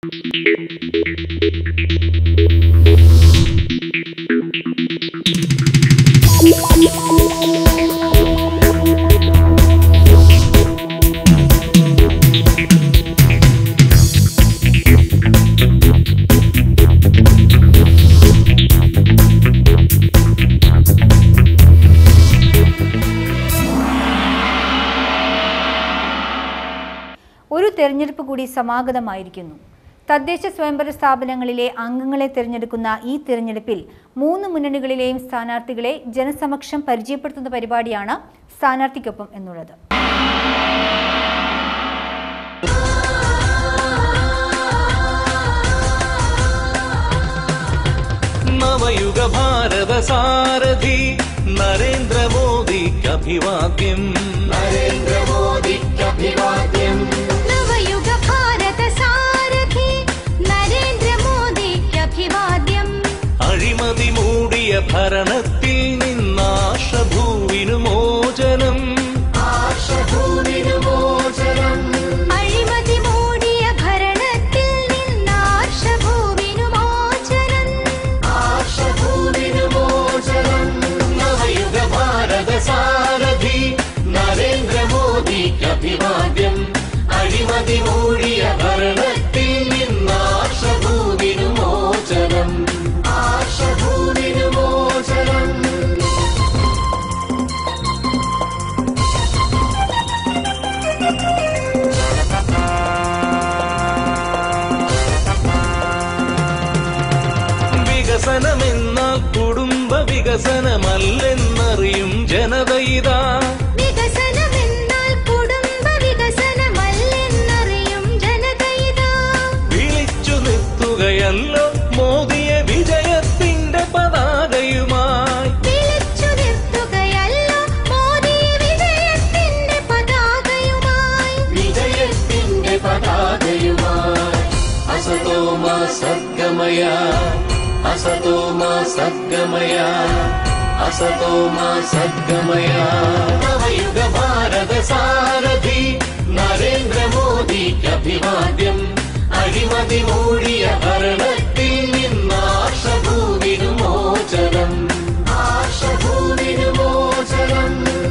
ഒരു തെരഞ്ഞെടുപ്പ് കൂടി സമാഗതമായിരിക്കുന്നു തദ്ദേശ സ്വയംഭരണ സ്ഥാപനങ്ങളിലെ അംഗങ്ങളെ തിരഞ്ഞെടുക്കുന്ന ഈ തിരഞ്ഞെടുപ്പിൽ മൂന്ന് മുന്നണികളിലെയും സ്ഥാനാർത്ഥികളെ ജനസമക്ഷം പരിചയപ്പെടുത്തുന്ന പരിപാടിയാണ് സ്ഥാനാർത്ഥിക്കൊപ്പം എന്നുള്ളത് നവയുഗ ഭാരത സാരഥി നരേന്ദ്രമോദിക്ക് അഭിവാദ്യം നരേന്ദ്രമോദിക്ക് നവയുഗ ഭാരത സാരഥി നരേന്ദ്രമോദിക്ക് അഭിവാദ്യം അഴിമതി മൂടിയ ഭരണത്തിൽ നിന്നാശഭൂവിനു മോചനം അഴിമതി മൂടിയ ഭരണത്തിൽ നിന്നാർഷഭൂവിനു മോചനം നവയുഗ ഭാരത സാരഥി നരേന്ദ്രമോദിക്ക് അഭിവാദ്യം അഴിമതി മൂടിയ ഭരണത്തിൽ നിന്നാശഭൂവിനു മോചനം ആശഭൂവിനു മോചനം വികസനമെന്നാൽ കുടുംബ വികസനമല്ലെന്നറിയും ജനതയിതാ വികസനമെന്നാൽ കുടുംബ വികസനമല്ലെന്നറിയും ജനതയിതാ വിളിച്ചു നിർത്തുകയല്ലോ മോദിയെ വിജയത്തിന്റെ പതാകയുമായി വിളിച്ചു നിർത്തുകയല്ലോ മോദിയെ വിജയത്തിന്റെ പതാകയുമായി വിജയത്തിന്റെ പതാകയുമായി അസതോമ സദ്ഗമയ അസതോമ സദ്ഗമയ അസതോമ സദ്ഗമയ നവയുഗ ഭാരത സാരഥി നരേന്ദ്രമോദിക്ക് അഭിവാദ്യം അഴിമതി മൂടിയ ഭരണത്തിൽ നിന്നാശഭൂവിനു മോചനം ആശഭൂവിനു മോചനം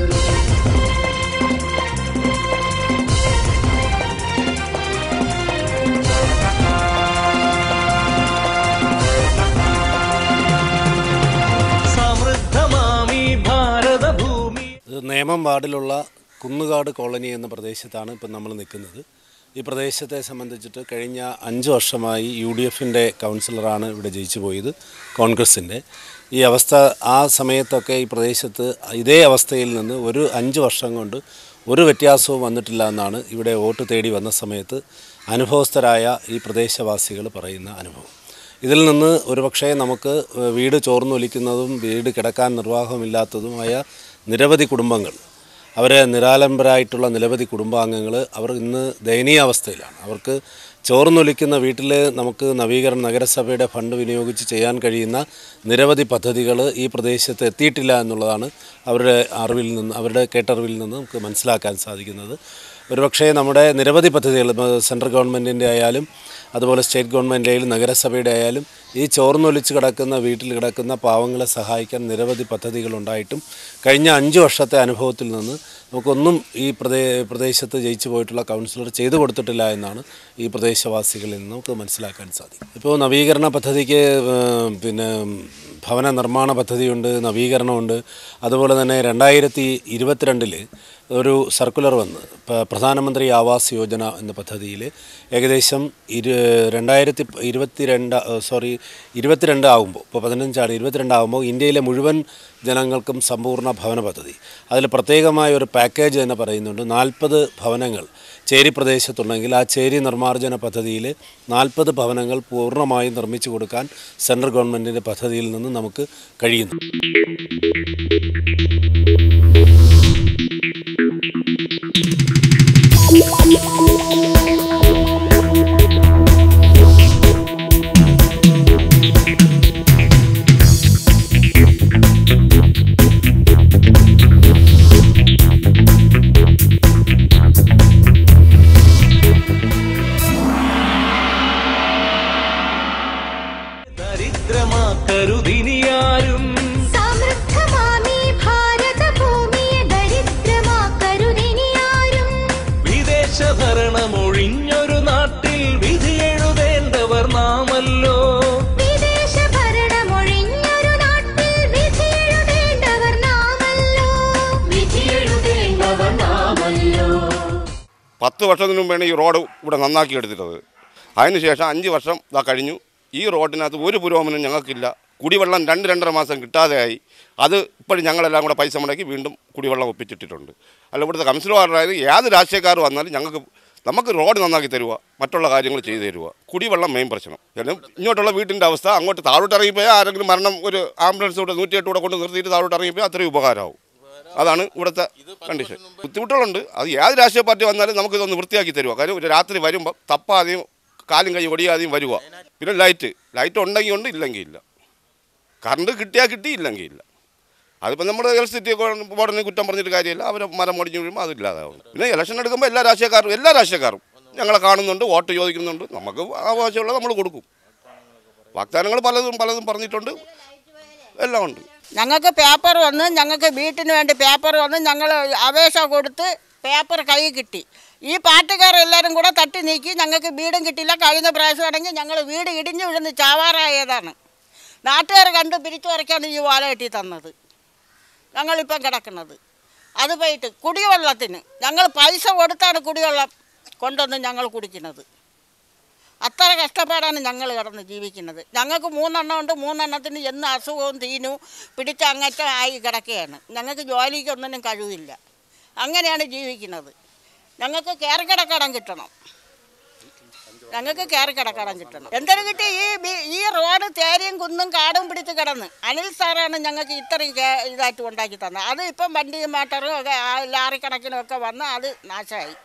സമൃദ്ധമാമി ഭാരതഭൂമി ഇത് നേമം വാർഡിലുള്ള കുന്നുകാട് കോളനി എന്ന പ്രദേശത്താണ് ഇപ്പം നമ്മൾ നിൽക്കുന്നത് ഈ പ്രദേശത്തെ സംബന്ധിച്ചിട്ട് കഴിഞ്ഞ അഞ്ച് വർഷമായി യു ഡി എഫിൻ്റെ കൗൺസിലറാണ് ഇവിടെ ജയിച്ചു പോയത് കോൺഗ്രസിൻ്റെ ഈ അവസ്ഥ ആ സമയത്തൊക്കെ ഈ പ്രദേശത്ത് ഇതേ അവസ്ഥയിൽ നിന്ന് ഒരു അഞ്ച് വർഷം കൊണ്ട് ഒരു വ്യത്യാസവും വന്നിട്ടില്ല എന്നാണ് ഇവിടെ വോട്ട് തേടി വന്ന സമയത്ത് അനുഭവസ്ഥരായ ഈ പ്രദേശവാസികൾ പറയുന്ന അനുഭവം ഇതിൽ നിന്ന് ഒരുപക്ഷേ നമുക്ക് ഏഹ്, വീട് ചോർന്നൊലിക്കുന്നതും വീട് കിടക്കാൻ നിർവാഹമില്ലാത്തതുമായ നിരവധി കുടുംബങ്ങൾ അവരെ നിരാലംബരായിട്ടുള്ള നിരവധി കുടുംബാംഗങ്ങൾ അവർ ഇന്ന് ദയനീയാവസ്ഥയിലാണ് അവർക്ക് ചോർന്നൊലിക്കുന്ന വീട്ടിൽ നമുക്ക് നവീകരണ നഗരസഭയുടെ ഫണ്ട് വിനിയോഗിച്ച് ചെയ്യാൻ കഴിയുന്ന നിരവധി പദ്ധതികൾ ഈ പ്രദേശത്ത് എത്തിയിട്ടില്ല എന്നുള്ളതാണ് അവരുടെ അറിവിൽ നിന്ന് അവരുടെ കേട്ടറിവിൽ നിന്ന് നമുക്ക് മനസ്സിലാക്കാൻ സാധിക്കുന്നത് ഒരുപക്ഷേ നമ്മുടെ നിരവധി പദ്ധതികൾ ഇപ്പോൾ സെൻട്രൽ ഗവൺമെൻറ്റിൻ്റെ ആയാലും അതുപോലെ സ്റ്റേറ്റ് ഗവൺമെൻറ് ആയാലും നഗരസഭയുടെ ആയാലും ഈ ചോർന്നൊലിച്ച് കിടക്കുന്ന വീട്ടിൽ കിടക്കുന്ന പാവങ്ങളെ സഹായിക്കാൻ നിരവധി പദ്ധതികളുണ്ടായിട്ടും കഴിഞ്ഞ അഞ്ച് വർഷത്തെ അനുഭവത്തിൽ നിന്ന് നമുക്കൊന്നും ഈ പ്രദേ പ്രദേശത്ത് ജയിച്ചു പോയിട്ടുള്ള കൗൺസിലർ ചെയ്തു കൊടുത്തിട്ടില്ല എന്നാണ് ഈ പ്രദേശവാസികളിൽ നിന്ന് നമുക്ക് മനസ്സിലാക്കാൻ സാധിക്കും ഇപ്പോൾ നവീകരണ പദ്ധതിക്ക് ഏഹ്, പിന്നെ ഭവന നിർമ്മാണ പദ്ധതിയുണ്ട് നവീകരണമുണ്ട് അതുപോലെ തന്നെ രണ്ടായിരത്തി ഇരുപത്തിരണ്ടിൽ ഒരു സർക്കുലർ വന്ന് പ- പ്രധാനമന്ത്രി ആവാസ് യോജന എന്ന പദ്ധതിയിൽ ഏകദേശം ഇരു രണ്ടായിരത്തി ഇരുപത്തിരണ്ട് സോറി ഇരുപത്തിരണ്ട് ആകുമ്പോൾ ഇപ്പോൾ പതിനഞ്ചാണ് ഇരുപത്തിരണ്ടാകുമ്പോൾ ഇന്ത്യയിലെ മുഴുവൻ ജനങ്ങൾക്കും സമ്പൂർണ്ണ ഭവന പദ്ധതി അതിൽ പ്രത്യേകമായ ഒരു പാക്കേജ് തന്നെ പറയുന്നുണ്ട് നാൽപ്പത് ഭവനങ്ങൾ ചേരി പ്രദേശത്തുണ്ടെങ്കിൽ ആ ചേരി നിർമ്മാർജ്ജന പദ്ധതിയിൽ നാൽപ്പത് ഭവനങ്ങൾ പൂർണ്ണമായും നിർമ്മിച്ചു കൊടുക്കാൻ സെൻട്രൽ ഗവൺമെൻറ്റിൻ്റെ പദ്ധതിയിൽ നിന്ന് നമുക്ക് കഴിയുന്നു കരുതിനിയാരും സമൃദ്ധമാമീ ഭാരതഭൂമിയെ ദരിദ്രമാക്കരുതിനിയാരും വിദേശ ഭരണമൊഴിഞ്ഞൊരു നാട്ടിൽ വിധിയെഴുതേണ്ടവർ നാമല്ലോ വിദേശ ഭരണമൊഴിഞ്ഞൊരു നാട്ടിൽ വിധിയെഴുതേണ്ടവർ നാമല്ലോ വിധിയെഴുതേണ്ടവർ നാമല്ലോ പത്ത് വർഷത്തിന് മുമ്പാണ് ഈ റോഡ് ഇവിടെ നന്നാക്കി എടുത്തിട്ടത് അതിനുശേഷം അഞ്ച് വർഷം ഇതാ കഴിഞ്ഞു ഈ റോഡിനകത്ത് ഒരു പുരോഗമനം ഞങ്ങൾക്കില്ല കുടിവെള്ളം രണ്ട് രണ്ടര മാസം കിട്ടാതെയായി അത് ഇപ്പോഴും ഞങ്ങളെല്ലാം കൂടെ പൈസ മുടക്കി വീണ്ടും കുടിവെള്ളം ഒപ്പിച്ചിട്ടിട്ടുണ്ട് അല്ല ഇവിടുത്തെ കൗൺസിലർമാരായത് ഏത് രാഷ്ട്രീയക്കാർ വന്നാലും ഞങ്ങൾക്ക് നമുക്ക് റോഡ് നന്നാക്കി തരുക മറ്റുള്ള കാര്യങ്ങൾ ചെയ്തു തരുക കുടിവെള്ളം മെയിൻ പ്രശ്നം കാരണം ഇങ്ങോട്ടുള്ള വീട്ടിൻ്റെ അവസ്ഥ അങ്ങോട്ട് താഴോട്ട് ഇറങ്ങിപ്പോയാൽ ആരെങ്കിലും മരണം ഒരു ആംബുലൻസ് കൂടെ നൂറ്റിയെട്ട് കൂടെ കൊണ്ട് നിർത്തിയിട്ട് താഴോട്ട് ഇറങ്ങിപ്പോയാൽ അത്രയും ഉപകാരമാവും അതാണ് ഇവിടുത്തെ കണ്ടീഷൻ ബുദ്ധിമുട്ടുകളുണ്ട് അത് ഏത് രാഷ്ട്രീയ പാർട്ടി വന്നാലും നമുക്കിതൊന്ന് വൃത്തിയാക്കി തരുക കാര്യം ഒരു രാത്രി വരുമ്പോൾ തപ്പാതെയും കാലും കൈ ഒടിയാതെയും വരുക പിന്നെ ലൈറ്റ് ലൈറ്റ് ഉണ്ടെങ്കിൽ ഉണ്ട് ഇല്ലെങ്കിൽ ഇല്ല കറണ്ട് കിട്ടിയാൽ കിട്ടി ഇല്ലെങ്കിൽ ഇല്ല അതിപ്പോൾ നമ്മൾ ഇലക്ട്രിസിറ്റി ബോർഡിനെ കുറ്റം പറഞ്ഞിട്ട് കാര്യമില്ല അവർ മരം മുടിഞ്ഞു വീഴുമ്പോൾ അതില്ലാതാവും പിന്നെ ഇലക്ഷൻ എടുക്കുമ്പോൾ എല്ലാ രാഷ്ട്രീയക്കാരും എല്ലാ രാഷ്ട്രീയക്കാരും ഞങ്ങളെ കാണുന്നുണ്ട് വോട്ട് ചോദിക്കുന്നുണ്ട് നമുക്ക് ആവശ്യമുള്ളത് നമ്മൾ കൊടുക്കും വാഗ്ദാനങ്ങൾ പലതും പലതും പറഞ്ഞിട്ടുണ്ട് എല്ലാം ഉണ്ട് ഞങ്ങൾക്ക് പേപ്പർ വന്ന് ഞങ്ങൾക്ക് വീട്ടിന് വേണ്ടി പേപ്പർ വന്ന് ഞങ്ങൾ അപേക്ഷ കൊടുത്ത് പേപ്പർ കൈ കിട്ടി ഈ പാട്ടുകാരെല്ലാവരും കൂടെ തട്ടി നീക്കി ഞങ്ങൾക്ക് വീടും കിട്ടില്ല കഴിഞ്ഞ പ്രാവശ്യമാണെങ്കിൽ ഞങ്ങൾ വീട് ഇടിഞ്ഞു വിഴുന്ന് ചാവാറായതാണ് നാട്ടുകാർ കണ്ട് പിരിച്ചു വരയ്ക്കാണ് ഈ വാല കെട്ടി തന്നത് ഞങ്ങളിപ്പം കിടക്കുന്നത് അത് പോയിട്ട് കുടിവെള്ളത്തിന് ഞങ്ങൾ പൈസ കൊടുത്താണ് കുടിവെള്ളം കൊണ്ടുവന്ന് ഞങ്ങൾ കുടിക്കുന്നത് അത്ര കഷ്ടപ്പാടാണ് ഞങ്ങൾ കിടന്ന് ജീവിക്കുന്നത് ഞങ്ങൾക്ക് മൂന്നെണ്ണം ഉണ്ട് മൂന്നെണ്ണത്തിന് എന്ന് അസുഖവും തീനും പിടിച്ച അങ്ങറ്റം ആയി കിടക്കുകയാണ് ഞങ്ങൾക്ക് ജോലിക്കൊന്നിനും കഴിവില്ല അങ്ങനെയാണ് ജീവിക്കുന്നത് ഞങ്ങൾക്ക് കയറിക്കിടക്കടം കിട്ടണം ഞങ്ങൾക്ക് കയറിക്കിടക്കടം കിട്ടണം എന്തൊരു കിട്ടി ഈ ബി- ഈ റോഡ് തേരിയും കുന്നും കാടും പിടിച്ച് കിടന്ന് അനിൽ സാറാണ് ഞങ്ങൾക്ക് ഇത്രയും കേ- ഇതായിട്ട് ഉണ്ടാക്കി തന്നത് അത് ഇപ്പം വണ്ടിയും മോട്ടറും ഒക്കെ ആ ലാറി കണക്കിനും ഒക്കെ വന്ന് അത് നാശമായി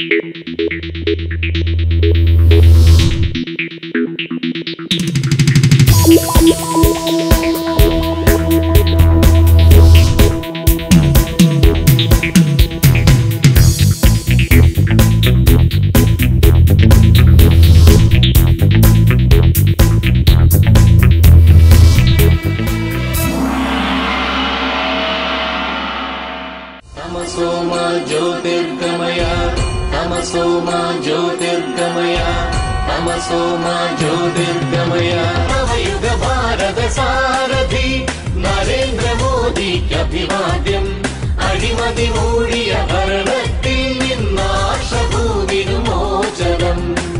तमसो मा ज्योतिर्गमय तमसो मा ज्योतिर्गमय तमसो मा ज्योतिर्गमय नवयुग भारत सारथि नरेन्द्र मोदिക്കഭിവാദ്യം അഴിമതി മൂടിയ ഭരണത്തിൽ നിന്നാശഭൂവിനു മോചനം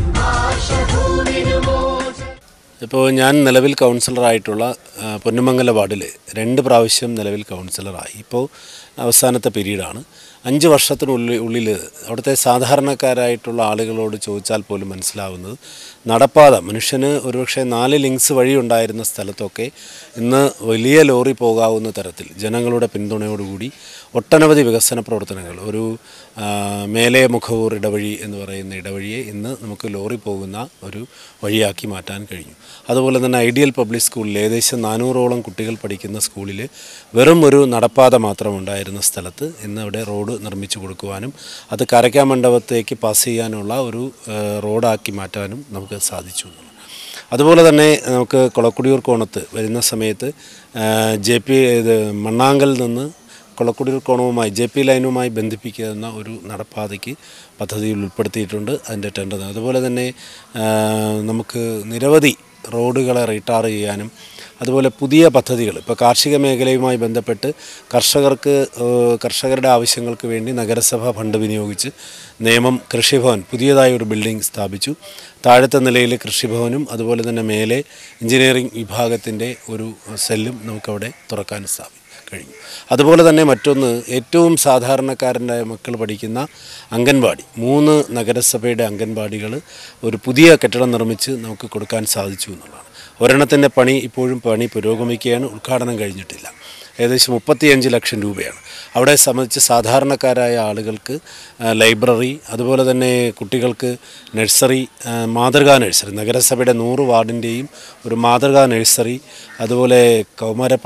ആശഭൂവിനു മോചനം ഇപ്പോൾ ഞാൻ നിലവിൽ കൗൺസിലറായിട്ടുള്ള ആ, പൊന്നുമംഗല വാർഡിൽ രണ്ട് പ്രാവശ്യം നിലവിൽ കൗൺസിലറായി ഇപ്പോൾ അവസാനത്തെ പീരീഡാണ് അഞ്ച് വർഷത്തിനുള്ളിൽ ഉള്ളിൽ അവിടുത്തെ സാധാരണക്കാരായിട്ടുള്ള ആളുകളോട് ചോദിച്ചാൽ പോലും മനസ്സിലാവുന്നത് നടപ്പാത മനുഷ്യന് ഒരുപക്ഷെ നാല് ലിങ്ക്സ് വഴി ഉണ്ടായിരുന്ന സ്ഥലത്തൊക്കെ ഇന്ന് വലിയ ലോറി പോകാവുന്ന തരത്തിൽ ജനങ്ങളുടെ പിന്തുണയോടുകൂടി ഒട്ടനവധി വികസന പ്രവർത്തനങ്ങൾ ഒരു ആ, മേലെ മുഖവൂർ ഇടവഴി എന്ന് പറയുന്ന ഇടവഴിയെ ഇന്ന് നമുക്ക് ലോറി പോകുന്ന ഒരു വഴിയാക്കി മാറ്റാൻ കഴിഞ്ഞു അതുപോലെ തന്നെ ഐഡിയൽ പബ്ലിക് സ്കൂളിൽ ഏകദേശം നാനൂറോളം കുട്ടികൾ പഠിക്കുന്ന സ്കൂളിൽ വെറും ഒരു നടപ്പാത മാത്രം ഉണ്ടായിരുന്ന സ്ഥലത്ത് ഇന്ന് അവിടെ റോഡ് നിർമ്മിച്ചു കൊടുക്കുവാനും അത് കരയ്ക്കാ മണ്ഡപത്തേക്ക് പാസ് ചെയ്യാനുള്ള ഒരു ആ, റോഡാക്കി മാറ്റാനും നമുക്ക് സാധിച്ചു എന്നുള്ളതാണ് അതുപോലെ തന്നെ നമുക്ക് കൊളക്കുടിയൂർ കോണത്ത് വരുന്ന സമയത്ത് ജെ പി ഇത് മണ്ണാങ്കൽ നിന്ന് കൊളക്കുടിയൂർ കോണവുമായി ജെ പി ലൈനുമായി ബന്ധിപ്പിക്കുന്ന ഒരു നടപ്പാതയ്ക്ക് പദ്ധതിയിൽ ഉൾപ്പെടുത്തിയിട്ടുണ്ട് അതിൻ്റെ ടെൻഡർ അതുപോലെ തന്നെ ആ, നമുക്ക് നിരവധി റോഡുകളെ റീടാർ ചെയ്യാനും അതുപോലെ പുതിയ പദ്ധതികൾ ഇപ്പോൾ കാർഷിക മേഖലയുമായി ബന്ധപ്പെട്ട് കർഷകർക്ക് ഏഹ്, കർഷകരുടെ ആവശ്യങ്ങൾക്ക് വേണ്ടി നഗരസഭ ഫണ്ട് വിനിയോഗിച്ച് നിയമം കൃഷിഭവൻ പുതിയതായി ഒരു ബിൽഡിംഗ് സ്ഥാപിച്ചു താഴത്തെ നിലയിൽ കൃഷിഭവനും അതുപോലെ തന്നെ മേലെ എഞ്ചിനീയറിംഗ് വിഭാഗത്തിൻ്റെ ഒരു സെല്ലും നമുക്കവിടെ തുറക്കാൻ സ്ഥാപിക്കും കഴിഞ്ഞു അതുപോലെ തന്നെ മറ്റൊന്ന് ഏറ്റവും സാധാരണക്കാരൻ്റെ മക്കൾ പഠിക്കുന്ന അംഗൻവാടി മൂന്ന് നഗരസഭയുടെ അംഗൻവാടികൾ ഒരു പുതിയ കെട്ടിടം നിർമ്മിച്ച് നമുക്ക് കൊടുക്കാൻ സാധിച്ചു എന്നുള്ളതാണ് ഒരെണ്ണത്തിൻ്റെ പണി ഇപ്പോഴും പണി പുരോഗമിക്കുകയാണ് ഉദ്ഘാടനം കഴിഞ്ഞിട്ടില്ല ഏകദേശം മുപ്പത്തിയഞ്ച് ലക്ഷം രൂപയാണ് അവിടെ സംബന്ധിച്ച് സാധാരണക്കാരായ ആളുകൾക്ക് ആ, ലൈബ്രറി അതുപോലെ തന്നെ കുട്ടികൾക്ക് നഴ്സറി ആ, മാതൃകാ നഴ്സറി നഗരസഭയുടെ നൂറ് വാർഡിൻ്റെയും ഒരു മാതൃകാ നഴ്സറി അതുപോലെ കൗമാരപ്രായ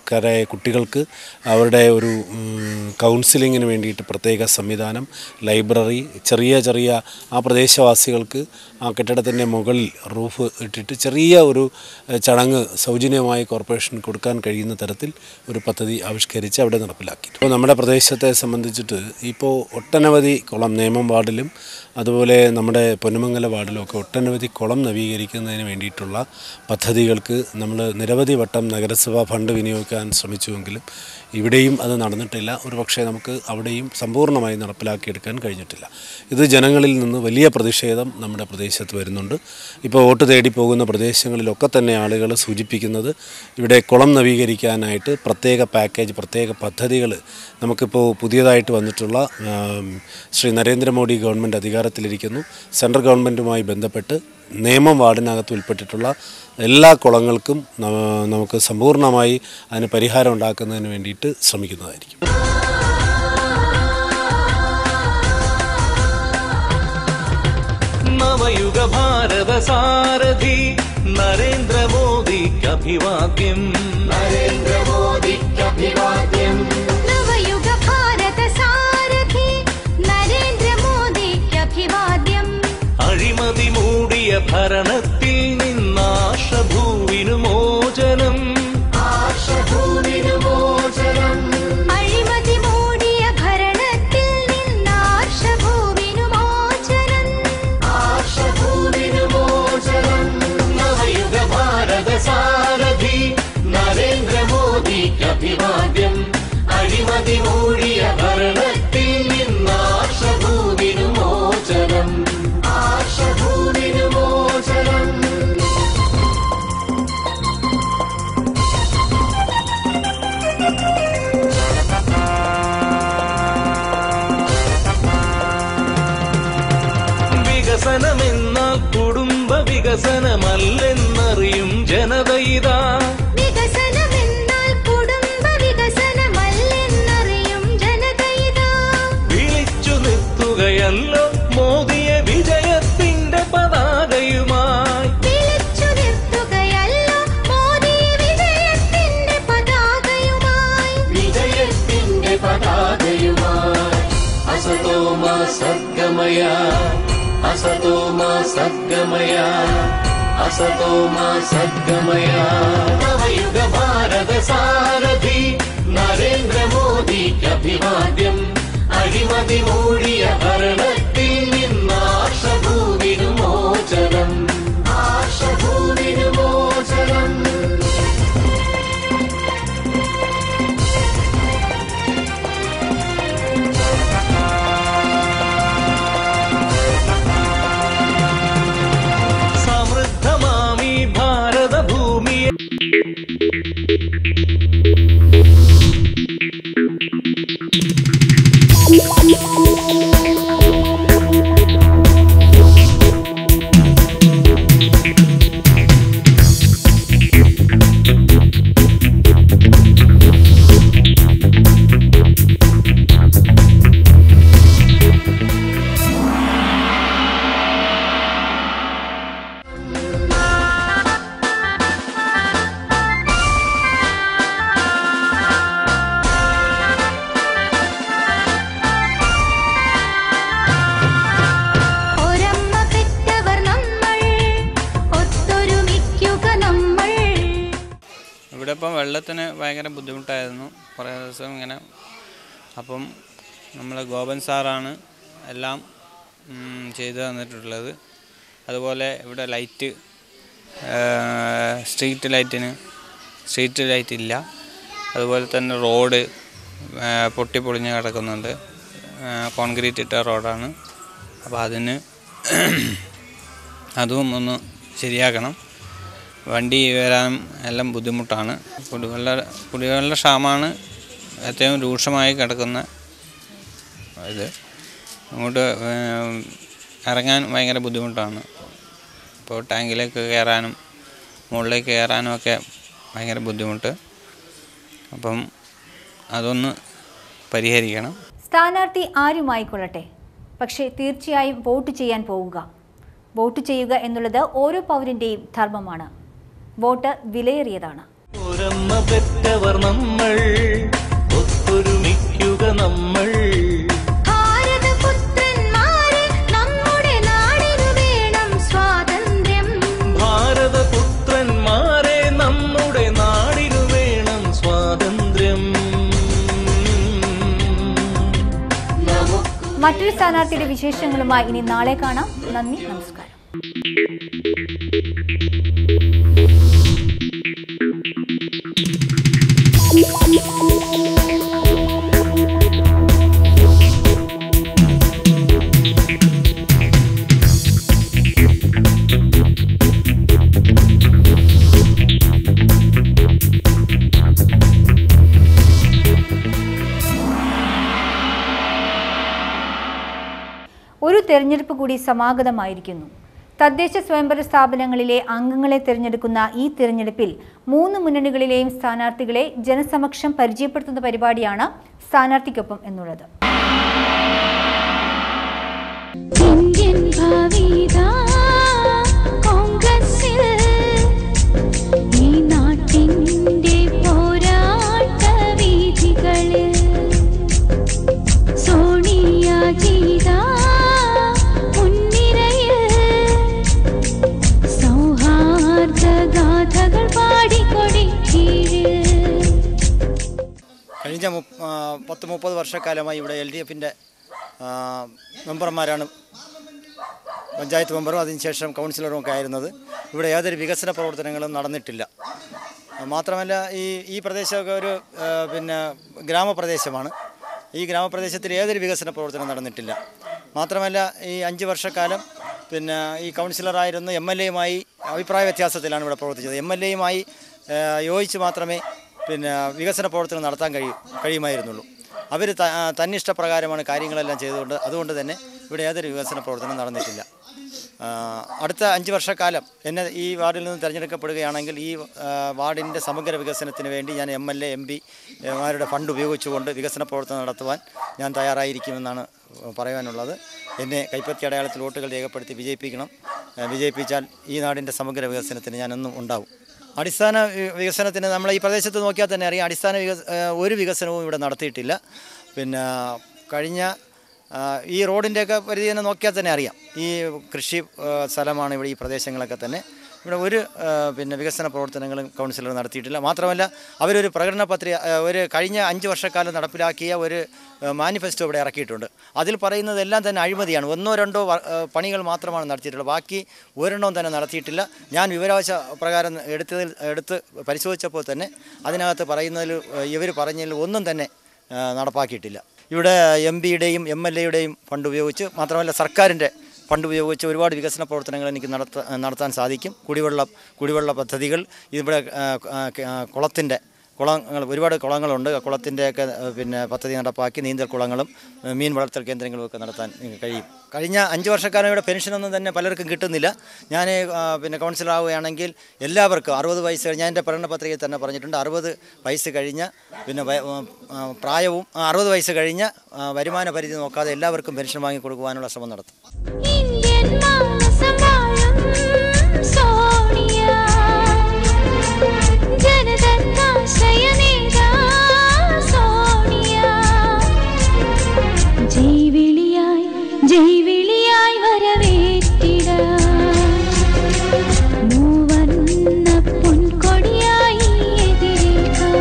സാധാരണക്കാരായ കുട്ടികൾക്ക് അവരുടെ ഒരു ഉം, കൗൺസിലിങ്ങിന് വേണ്ടിയിട്ട് പ്രത്യേക സംവിധാനം ലൈബ്രറി ചെറിയ ചെറിയ ആ പ്രദേശവാസികൾക്ക് ആ കെട്ടിടത്തിൻ്റെ മുകളിൽ റൂഫ് ഇട്ടിട്ട് ചെറിയ ഒരു ഏഹ്, ചടങ്ങ് സൗജന്യമായി കോർപ്പറേഷൻ കൊടുക്കാൻ കഴിയുന്ന തരത്തിൽ ഒരു പദ്ധതി ആവിഷ്കരിച്ച് അവിടെ നടപ്പിലാക്കി ഇപ്പോൾ നമ്മുടെ പ്രദേശത്തെ സംബന്ധിച്ചിട്ട് ഇപ്പോൾ ഒട്ടനവധി കുളം നേമം വാർഡിലും അതുപോലെ നമ്മുടെ പൊന്നുമംഗല വാർഡിലും ഒക്കെ ഒട്ടനവധി കുളം നവീകരിക്കുന്നതിന് വേണ്ടിയിട്ടുള്ള പദ്ധതികൾക്ക് നമ്മൾ നിരവധി വട്ടം നഗരസഭാ ഫണ്ട് വിനിയോഗിക്കാൻ ശ്രമിച്ചുവെങ്കിലും ഇവിടെയും അത് നടന്നിട്ടില്ല ഒരു പക്ഷേ നമുക്ക് അവിടെയും സമ്പൂർണ്ണമായി നടപ്പിലാക്കിയെടുക്കാൻ കഴിഞ്ഞിട്ടില്ല ഇത് ജനങ്ങളിൽ നിന്ന് വലിയ പ്രതിഷേധം നമ്മുടെ പ്രദേശത്ത് വരുന്നുണ്ട് ഇപ്പോൾ വോട്ട് തേടി പോകുന്ന പ്രദേശങ്ങളിലൊക്കെ തന്നെ ആളുകൾ സൂചിപ്പിക്കുന്നത് ഇവിടെ കുളം നവീകരിക്കാനായിട്ട് പ്രത്യേക പാക്കേജ് പ്രത്യേക പദ്ധതികൾ നമുക്കിപ്പോൾ പുതിയതായിട്ട് വന്നിട്ടുള്ള ആം, ശ്രീ നരേന്ദ്രമോദി ഗവൺമെൻറ് അധികാരത്തിലിരിക്കുന്നു സെൻട്രൽ ഗവൺമെൻറ്റുമായി ബന്ധപ്പെട്ട് നിയമം വാർഡിനകത്ത് ഉൾപ്പെട്ടിട്ടുള്ള എല്ലാ കുളങ്ങൾക്കും ന- നമുക്ക് സമ്പൂർണ്ണമായി അതിന് പരിഹാരം ഉണ്ടാക്കുന്നതിന് വേണ്ടിയിട്ട് ശ്രമിക്കുന്നതായിരിക്കും നവയുഗ ഭാരത സാരഥി നരേന്ദ്രമോദിക്കഭിവാദ്യം നരേന്ദ്രമോദിക്കഭിവാദ്യം നവയുഗ ഭാരത സാരഥി നരേന്ദ്രമോദിക്കഭിവാദ്യം അഴിമതി മൂടിയ ഭരണത്തിൽ നിന്നാശഭൂവിനു മോചനം അഴിമതി മൂടിയ ഭരണത്തിൽ നിന്നാർഷഭൂവിനു മോചനം നവയുഗ ഭാരത സാരഥി നരേന്ദ്രമോദിക്കഭിവാദ്യം അഴിമതി മൂടിയ ഭരണത്തിൽ നിന്നാശഭൂവിനു മോചനം ആശഭൂവിനു മോചനം വികസനമെന്നാൽ കുടുംബ വികസനമല്ലെന്നറിയും ജനതയിതാ വികസനമെന്നാൽ കുടുംബ വികസനമല്ലെന്നറിയും ജനതയിതാ വിളിച്ചു നിർത്തുകയല്ലോ മോദിയെ വിജയത്തിന്റെ പതാകയുമായി വിളിച്ചു നിർത്തുകയല്ലോ മോദിയെ വിജയത്തിന്റെ പതാകയുമായി വിജയത്തിന്റെ പതാകയുമായി അസതോമ സദ്ഗമയ അസതോമ സദ്ഗമയ അസതോമ സദ്ഗമയ നവയുഗ ഭാരത സാരഥി നരേന്ദ്രമോദിക്കഭിവാദ്യം അഴിമതി മൂടിയ ഭരണത്തിൽ നിന്നാശഭൂവിനു മോചനം ആശഭൂവിനു മോചനം സമൃദ്ധമാമി ഭാരതഭൂമിയെ ഒരമ്മ പെറ്റവർ നമ്മൾ ഒത്തൊരുമിക്കുക നമ്മൾ ഇവിടെ ഇപ്പം വെള്ളത്തിന് ഭയങ്കര ബുദ്ധിമുട്ടായിരുന്നു കുറേ ദിവസം ഇങ്ങനെ അപ്പം നമ്മൾ ഗോപൻ സാറാണ് എല്ലാം ഉം, ചെയ്തു തന്നിട്ടുള്ളത് അതുപോലെ ഇവിടെ ലൈറ്റ് സ്ട്രീറ്റ് ലൈറ്റിന് സ്ട്രീറ്റ് ലൈറ്റ് ഇല്ല അതുപോലെ തന്നെ റോഡ് ആ, പൊട്ടിപ്പൊളിഞ്ഞ് കിടക്കുന്നുണ്ട് ആ, കോൺക്രീറ്റ് ഇട്ട റോഡാണ് അപ്പോൾ അതിന് അതും ഒന്ന് ശരിയാക്കണം വണ്ടി വരാനും എല്ലാം ബുദ്ധിമുട്ടാണ് കുടിവെള്ള കുടിവെള്ള ക്ഷാമമാണ് ഏറ്റവും രൂക്ഷമായി കിടക്കുന്ന ഇത് അങ്ങോട്ട് ഏം, ഇറങ്ങാൻ ഭയങ്കര ബുദ്ധിമുട്ടാണ് ഇപ്പോൾ ടാങ്കിലേക്ക് കയറാനും മുകളിലേക്ക് കയറാനും ഒക്കെ ഭയങ്കര ബുദ്ധിമുട്ട് അപ്പം അതൊന്ന് പരിഹരിക്കണം സ്ഥാനാർത്ഥി ആരുമായിക്കൊള്ളട്ടെ പക്ഷേ തീർച്ചയായും വോട്ട് ചെയ്യാൻ പോവുക വോട്ട് ചെയ്യുക എന്നുള്ളത് ഓരോ പൗരൻ്റെയും ധർമ്മമാണ് വോട്ട് വിലയേറിയതാണ് ഒരു അകന്ന പെറ്റവർ നമ്മൾ ഒത്തൊരുമിക്കുക നമ്മൾ ഭാരതപുത്രന്മാരെ നമ്മുടെ നാടിനു വേണം സ്വാതന്ത്ര്യം ഭാരതപുത്രന്മാരെ നമ്മുടെ നാടിനു വേണം സ്വാതന്ത്ര്യം മറ്റൊരു സ്ഥാനാർത്ഥിയുടെ വിശേഷങ്ങളുമായി ഇനി നാളെ കാണാം നന്ദി നമസ്കാരം ഒരു തെരഞ്ഞെടുപ്പ് കൂടി സമാഗതമായിരിക്കുന്നു തദ്ദേശ സ്വയംഭരണ സ്ഥാപനങ്ങളിലെ അംഗങ്ങളെ തിരഞ്ഞെടുക്കുന്ന ഈ തിരഞ്ഞെടുപ്പിൽ മൂന്ന് മുന്നണികളിലെയും സ്ഥാനാർത്ഥികളെ ജനസമക്ഷം പരിചയപ്പെടുത്തുന്ന പരിപാടിയാണ് സ്ഥാനാർത്ഥിക്കൊപ്പം എന്നുള്ളത് ഇന്ത്യൻ ഭാവിതാ കോൺഗ്രസിൽ ഈ നാട്ടിൻ്റെ പോരാട്ട വീഥികളിൽ സോണിയാജിതാ മുൻനിരയിൽ സൗഹാർദ്ദ ഗാഥകൾ പാടിക്കൊടിക്കീഴിൽ കഴിഞ്ഞ മുപ്പ- ആ, പത്ത് മുപ്പത് വർഷക്കാലമായി ഇവിടെ എൽ ഡി എഫിൻ്റെ മെമ്പർമാരാണ് പഞ്ചായത്ത് മെമ്പറും അതിനുശേഷം കൗൺസിലറും ഒക്കെ ആയിരുന്നത് ഇവിടെ യാതൊരു വികസന പ്രവർത്തനങ്ങളും നടന്നിട്ടില്ല ആ, മാത്രമല്ല ഈ ഈ പ്രദേശമൊക്കെ ഒരു ആ, പിന്നെ ഗ്രാമപ്രദേശമാണ് ഈ ഗ്രാമപ്രദേശത്തിൽ ഏതൊരു വികസന പ്രവർത്തനം നടന്നിട്ടില്ല മാത്രമല്ല ഈ അഞ്ച് വർഷക്കാലം പിന്നെ ഈ കൗൺസിലറായിരുന്ന എം എൽ എയുമായി അഭിപ്രായ വ്യത്യാസത്തിലാണ് ഇവിടെ പ്രവർത്തിച്ചത് എം എൽ എയുമായി യോജിച്ച് മാത്രമേ പിന്നെ വികസന പ്രവർത്തനം നടത്താൻ കഴിയും കഴിയുമായിരുന്നുള്ളൂ അവർ തന്നിഷ്ടപ്രകാരമാണ് കാര്യങ്ങളെല്ലാം ചെയ്തുകൊണ്ട് അതുകൊണ്ട് തന്നെ ഇവിടെ യാതൊരു വികസന പ്രവർത്തനം നടന്നിട്ടില്ല ആ, അടുത്ത അഞ്ച് വർഷക്കാലം എന്നെ ഈ വാർഡിൽ നിന്ന് തിരഞ്ഞെടുക്കപ്പെടുകയാണെങ്കിൽ ഈ ആ, വാർഡിൻ്റെ സമഗ്ര വികസനത്തിന് വേണ്ടി ഞാൻ M L A M P മാരുടെ ഫണ്ട് ഉപയോഗിച്ചുകൊണ്ട് വികസന പ്രവർത്തനം നടത്തുവാൻ ഞാൻ തയ്യാറായിരിക്കുമെന്നാണ് പറയാനുള്ളത് എന്നെ കൈപ്പത്തി അടയാളത്തിൽ വോട്ടുകൾ രേഖപ്പെടുത്തി വിജയിപ്പിക്കണം ആ, വിജയിപ്പിച്ചാൽ ഈ നാടിൻ്റെ സമഗ്ര വികസനത്തിന് ഞാനെന്നും ഉണ്ടാവും അടിസ്ഥാന വി- വികസനത്തിന് നമ്മൾ ഈ പ്രദേശത്ത് നോക്കിയാൽ തന്നെ അറിയാം അടിസ്ഥാന വികസ ഏഹ് ഒരു വികസനവും ഇവിടെ നടത്തിയിട്ടില്ല പിന്നെ കഴിഞ്ഞ ആ, ഈ റോഡിൻ്റെയൊക്കെ പരിധി തന്നെ നോക്കിയാൽ തന്നെ അറിയാം ഈ കൃഷി ഏഹ് സ്ഥലമാണ് ഇവിടെ ഈ പ്രദേശങ്ങളൊക്കെ തന്നെ ഇവിടെ ഒരു ഏഹ് പിന്നെ വികസന പ്രവർത്തനങ്ങളും കൗൺസിലർ നടത്തിയിട്ടില്ല മാത്രമല്ല അവരൊരു പ്രകടന പത്രിക ഏഹ് ഒരു കഴിഞ്ഞ അഞ്ച് വർഷക്കാലം നടപ്പിലാക്കിയ ഒരു ഏഹ് മാനിഫെസ്റ്റോ ഇവിടെ ഇറക്കിയിട്ടുണ്ട് അതിൽ പറയുന്നതെല്ലാം തന്നെ അഴിമതിയാണ് ഒന്നോ രണ്ടോ വ- ഏഹ് പണികൾ മാത്രമാണ് നടത്തിയിട്ടുള്ളത് ബാക്കി ഒരെണ്ണവും തന്നെ നടത്തിയിട്ടില്ല ഞാൻ വിവരാവകാശ പ്രകാരം എടുത്തതിൽ എടുത്ത് പരിശോധിച്ചപ്പോൾ തന്നെ അതിനകത്ത് പറയുന്നതിൽ ഇവർ പറഞ്ഞതിൽ ഒന്നും തന്നെ ആ, നടപ്പാക്കിയിട്ടില്ല ഇവിടെ എം പിയുടെയും എം എൽ എയുടെയും ഫണ്ട് ഉപയോഗിച്ച് മാത്രമല്ല സർക്കാരിൻ്റെ ഫണ്ട് ഉപയോഗിച്ച് ഒരുപാട് വികസന പ്രവർത്തനങ്ങൾ എനിക്ക് നടത്ത നടത്താൻ സാധിക്കും കുടിവെള്ളം കുടിവെള്ള പദ്ധതികൾ ഇവിടെ ആ, ആ, കുളത്തിൻ്റെ കുളങ്ങൾ ഒരുപാട് കുളങ്ങളുണ്ട് ആ കുളത്തിൻ്റെയൊക്കെ ആ, പിന്നെ പദ്ധതി നടപ്പാക്കി നീന്തൽ കുളങ്ങളും ആ, മീൻ വളർത്തൽ കേന്ദ്രങ്ങളും ഒക്കെ നടത്താൻ എനിക്ക് കഴിയും കഴിഞ്ഞ അഞ്ച് വർഷക്കാലം ഇവിടെ പെൻഷനൊന്നും തന്നെ പലർക്കും കിട്ടുന്നില്ല ഞാൻ ആ, പിന്നെ കൗൺസിലർ ആവുകയാണെങ്കിൽ എല്ലാവർക്കും അറുപത് വയസ്സ് കഴിഞ്ഞ എൻ്റെ പ്രകടന പത്രികയിൽ തന്നെ പറഞ്ഞിട്ടുണ്ട് അറുപത് വയസ്സ് കഴിഞ്ഞ പിന്നെ വയ- ആ, പ്രായവും ആ, അറുപത് വയസ്സ് കഴിഞ്ഞ ആ, വരുമാന പരിധി നോക്കാതെ എല്ലാവർക്കും പെൻഷൻ വാങ്ങി കൊടുക്കുവാനുള്ള ശ്രമം നടത്തും ഇന്ത്യൻ മാനസം വാഴും സോണിയ ജനതക്കാശ്രയ നേതാ സോണിയ ജൈവിളിയായി ജൈവിളിയായി വരവേറ്റിട മൂവർണ്ണ പൊൻകൊടിയായി എതിരേൽക്കാം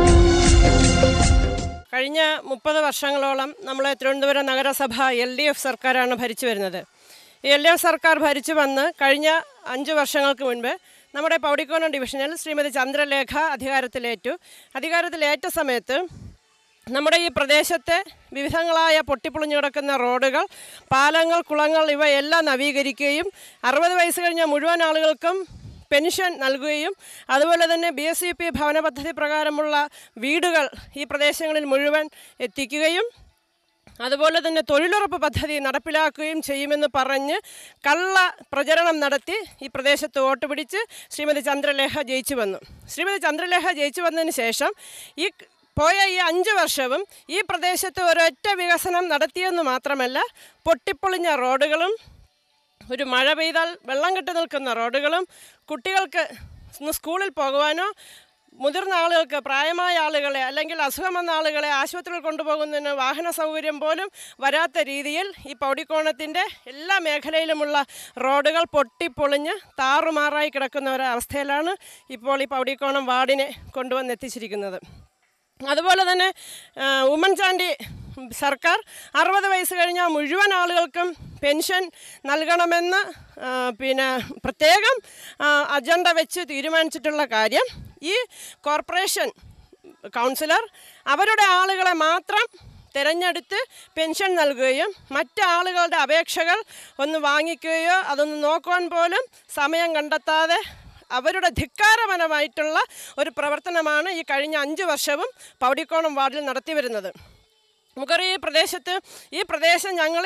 കഴിഞ്ഞ മുപ്പത് വർഷങ്ങളോളം നമ്മളെ തിരുവനന്തപുരം നഗരസഭ എൽ ഡി എഫ് സർക്കാരാണ് ഭരിച്ചു വരുന്നത് ഈ എൽ ഡി എഫ് സർക്കാർ ഭരിച്ചു വന്ന് കഴിഞ്ഞ അഞ്ച് വർഷങ്ങൾക്ക് മുൻപ് നമ്മുടെ പൗടിക്കോണം ഡിവിഷനിൽ ശ്രീമതി ചന്ദ്രലേഖ അധികാരത്തിലേറ്റു അധികാരത്തിലേറ്റ സമയത്ത് നമ്മുടെ ഈ പ്രദേശത്തെ വിവിധങ്ങളായ പൊട്ടിപ്പൊളിഞ്ഞു കിടക്കുന്ന റോഡുകൾ പാലങ്ങൾ കുളങ്ങൾ ഇവയെല്ലാം നവീകരിക്കുകയും അറുപത് വയസ്സ് കഴിഞ്ഞ മുഴുവൻ ആളുകൾക്കും പെൻഷൻ നൽകുകയും അതുപോലെ തന്നെ ബി എസ് സി പി ഭവന പദ്ധതി പ്രകാരമുള്ള വീടുകൾ ഈ പ്രദേശങ്ങളിൽ മുഴുവൻ എത്തിക്കുകയും അതുപോലെ തന്നെ തൊഴിലുറപ്പ് പദ്ധതി നടപ്പിലാക്കുകയും ചെയ്യുമെന്ന് പറഞ്ഞ് കള്ള പ്രചരണം നടത്തി ഈ പ്രദേശത്ത് വോട്ട് പിടിച്ച് ശ്രീമതി ചന്ദ്രലേഖ ജയിച്ചു വന്നു ശ്രീമതി ചന്ദ്രലേഖ ജയിച്ചു വന്നതിന് ശേഷം ഈ പോയ ഈ അഞ്ച് വർഷവും ഈ പ്രദേശത്ത് ഒരൊറ്റ വികസനം നടത്തിയെന്ന് മാത്രമല്ല പൊട്ടിപ്പൊളിഞ്ഞ റോഡുകളും ഒരു മഴ പെയ്താൽ വെള്ളം കെട്ടി നിൽക്കുന്ന റോഡുകളും കുട്ടികൾക്ക് ഇന്ന് സ്കൂളിൽ പോകുവാനോ മുതിർന്ന ആളുകൾക്ക് പ്രായമായ ആളുകളെ അല്ലെങ്കിൽ അസുഖം വന്ന ആളുകളെ ആശുപത്രിയിൽ കൊണ്ടുപോകുന്നതിന് വാഹന സൗകര്യം പോലും വരാത്ത രീതിയിൽ ഈ പൗടിക്കോണത്തിൻ്റെ എല്ലാ മേഖലയിലുമുള്ള റോഡുകൾ പൊട്ടിപ്പൊളിഞ്ഞ് താറുമാറായി കിടക്കുന്ന ഒരവസ്ഥയിലാണ് ഇപ്പോൾ ഈ പൗടിക്കോണം വാർഡിനെ കൊണ്ടുവന്നെത്തിച്ചിരിക്കുന്നത് അതുപോലെ തന്നെ ആ, ഉമ്മൻചാണ്ടി സർക്കാർ അറുപത് വയസ്സ് കഴിഞ്ഞ മുഴുവൻ ആളുകൾക്കും പെൻഷൻ നൽകണമെന്ന് ആ, പിന്നെ പ്രത്യേകം ആ, അജണ്ട വെച്ച് തീരുമാനിച്ചിട്ടുള്ള കാര്യം ഈ കോർപ്പറേഷൻ കൗൺസിലർ അവരുടെ ആളുകളെ മാത്രം തിരഞ്ഞെടുത്ത് പെൻഷൻ നൽകുകയും മറ്റ് ആളുകളുടെ അപേക്ഷകൾ ഒന്ന് വാങ്ങിക്കുകയോ അതൊന്ന് നോക്കുവാൻ പോലും സമയം കണ്ടെത്താതെ അവരുടെ ധിക്കാരപരമായിട്ടുള്ള ഒരു പ്രവർത്തനമാണ് ഈ കഴിഞ്ഞ അഞ്ച് വർഷവും പൗടിക്കോണം വാർഡിൽ നടത്തി വരുന്നത് നമുക്കറിയാം ഈ പ്രദേശത്ത് ഈ പ്രദേശം ഞങ്ങൾ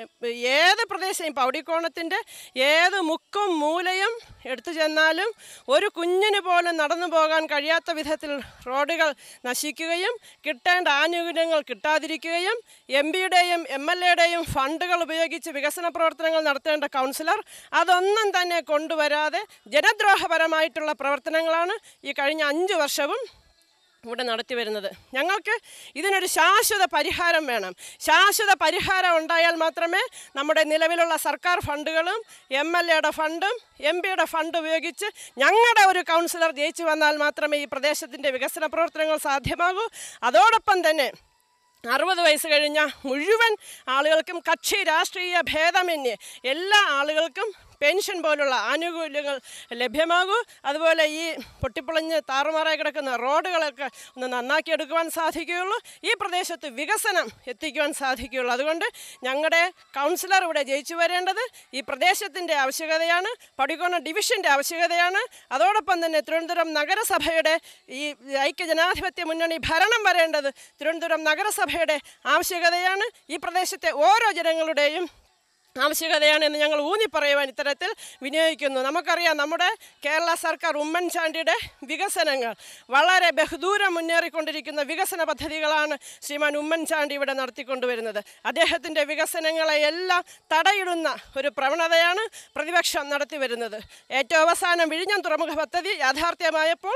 ഏത് പ്രദേശം ഈ പൗടിക്കോണത്തിൻ്റെ ഏത് മുക്കും മൂലയും എടുത്തു ചെന്നാലും ഒരു കുഞ്ഞിന് പോലും നടന്നു പോകാൻ കഴിയാത്ത വിധത്തിൽ റോഡുകൾ നശിക്കുകയും കിട്ടേണ്ട ആനുകൂല്യങ്ങൾ കിട്ടാതിരിക്കുകയും എം പിയുടെയും എം എൽ എയുടെയും ഫണ്ടുകൾ ഉപയോഗിച്ച് വികസന പ്രവർത്തനങ്ങൾ നടത്തേണ്ട കൗൺസിലർ അതൊന്നും തന്നെ കൊണ്ടുവരാതെ ജനദ്രോഹപരമായിട്ടുള്ള പ്രവർത്തനങ്ങളാണ് ഈ കഴിഞ്ഞ അഞ്ച് വർഷവും ഇവിടെ നടത്തി വരുന്നത് ഞങ്ങൾക്ക് ഇതിനൊരു ശാശ്വത പരിഹാരം വേണം ശാശ്വത പരിഹാരം ഉണ്ടായാൽ മാത്രമേ നമ്മുടെ നിലവിലുള്ള സർക്കാർ ഫണ്ടുകളും എം എൽ എയുടെ ഫണ്ടും എം പിയുടെ ഫണ്ട് ഉപയോഗിച്ച് ഞങ്ങളുടെ ഒരു കൗൺസിലർ ജയിച്ചു വന്നാൽ മാത്രമേ ഈ പ്രദേശത്തിൻ്റെ വികസന പ്രവർത്തനങ്ങൾ സാധ്യമാകൂ അതോടൊപ്പം തന്നെ അറുപത് വയസ്സ് കഴിഞ്ഞ മുഴുവൻ ആളുകൾക്കും കക്ഷി രാഷ്ട്രീയ ഭേദമന്യേ എല്ലാ ആളുകൾക്കും പെൻഷൻ പോലുള്ള ആനുകൂല്യങ്ങൾ ലഭ്യമാകൂ അതുപോലെ ഈ പൊട്ടിപ്പൊളിഞ്ഞ് താറുമാറായി കിടക്കുന്ന റോഡുകളൊക്കെ ഒന്ന് നന്നാക്കിയെടുക്കുവാൻ സാധിക്കുകയുള്ളൂ ഈ പ്രദേശത്ത് വികസനം എത്തിക്കുവാൻ സാധിക്കുകയുള്ളൂ അതുകൊണ്ട് ഞങ്ങളുടെ കൗൺസിലർ ഇവിടെ ജയിച്ചു വരേണ്ടത് ഈ പ്രദേശത്തിൻ്റെ ആവശ്യകതയാണ് പടികോണ ഡിവിഷൻ്റെ ആവശ്യകതയാണ് അതോടൊപ്പം തന്നെ തിരുവനന്തപുരം നഗരസഭയുടെ ഈ ഐക്യജനാധിപത്യ മുന്നണി ഭരണം വരേണ്ടത് തിരുവനന്തപുരം നഗരസഭയുടെ ആവശ്യകതയാണ് ഈ പ്രദേശത്തെ ഓരോ ജനങ്ങളുടെയും ആവശ്യകതയാണ് എന്ന് ഞങ്ങൾ ഊന്നി പറയുവാൻ ഇത്തരത്തിൽ വിനിയോഗിക്കുന്നു നമുക്കറിയാം നമ്മുടെ കേരള സർക്കാർ ഉമ്മൻചാണ്ടിയുടെ വികസനങ്ങൾ വളരെ ബഹുദൂരം മുന്നേറിക്കൊണ്ടിരിക്കുന്ന വികസന പദ്ധതികളാണ് ശ്രീമാൻ ഉമ്മൻചാണ്ടി ഇവിടെ നടത്തിക്കൊണ്ടുവരുന്നത് അദ്ദേഹത്തിൻ്റെ വികസനങ്ങളെയെല്ലാം തടയിടുന്ന ഒരു പ്രവണതയാണ് പ്രതിപക്ഷം നടത്തി വരുന്നത് ഏറ്റവും അവസാനം വിഴിഞ്ഞം തുറമുഖ പദ്ധതി യാഥാർത്ഥ്യമായപ്പോൾ